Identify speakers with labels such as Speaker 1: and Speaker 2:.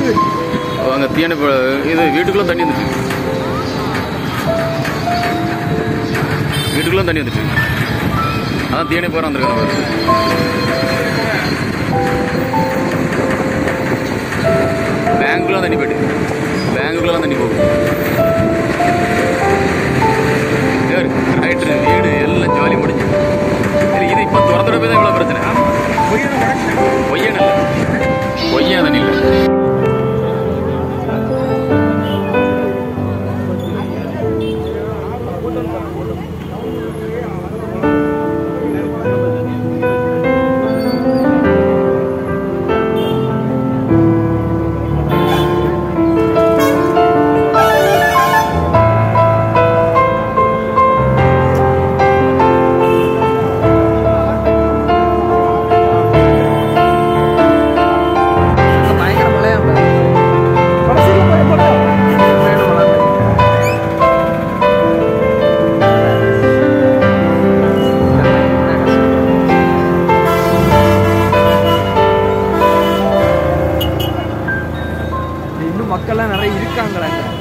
Speaker 1: அங்கே தீயணைப்பு இது வீட்டுக்குள்ள தண்ணி வந்துச்சு வீட்டுக்குள்ள தண்ணி வந்துச்சு அதான் தீயணைப்பு வர வந்திருக்காங்க பாரு பேங்க்குள்ள தண்ணி போயிட்டு பேங்குக்குள்ள தண்ணி போகும் ரைட்டு வீடு எல்லாம் ஜாலி முடிஞ்சு இது இது இப்போ திறந்துட போய் தான் இவ்வளோ பிரச்சனை பொய்யன் இல்லை பொய்யன் தண்ணி இல்லை
Speaker 2: பயங்கர மழையா இன்னும் மக்கள்லாம் நிறைய இருக்காங்களா